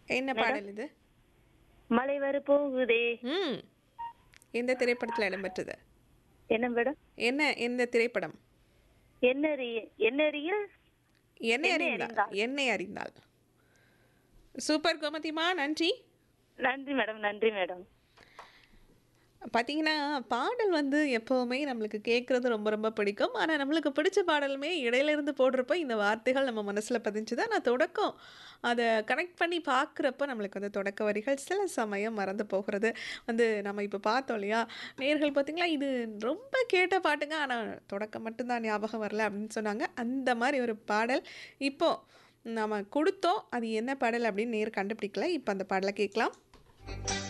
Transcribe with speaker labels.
Speaker 1: என்ன பாடல் இது
Speaker 2: மழை வர போகுதே
Speaker 1: ம் எந்த திரைப்படத்தில் இடம்பெற்றது
Speaker 2: என்ன மேடம்
Speaker 1: என்ன எந்த திரைப்படம்
Speaker 2: என்ன அறிய- என்ன அறிய
Speaker 1: என்னை அறிந்தால் என்னை அறிந்தால் சூப்பர் கோமதிமா நன்றி
Speaker 2: நன்றி மேடம் நன்றி மேடம்
Speaker 1: பார்த்தீங்கன்னா பாடல் வந்து எப்போவுமே நம்மளுக்கு கேட்குறது ரொம்ப ரொம்ப பிடிக்கும் ஆனால் நம்மளுக்கு பிடிச்ச பாடலுமே இடையில இருந்து போடுறப்ப இந்த வார்த்தைகள் நம்ம மனசில் பதிஞ்சுது நான் தொடக்கம் அதை கனெக்ட் பண்ணி பார்க்குறப்ப நம்மளுக்கு வந்து தொடக்க வரிகள் சில சமயம் மறந்து போகிறது வந்து நம்ம இப்போ பார்த்தோம் இல்லையா நேர்கள் பார்த்தீங்களா இது ரொம்ப கேட்ட பாட்டுங்க ஆனால் தொடக்கம் மட்டும்தான் ஞாபகம் வரல அப்படின்னு சொன்னாங்க அந்த மாதிரி ஒரு பாடல் இப்போது நம்ம கொடுத்தோம் அது என்ன பாடல் அப்படின்னு நேர் கண்டுபிடிக்கல இப்போ அந்த பாடலை கேட்கலாம்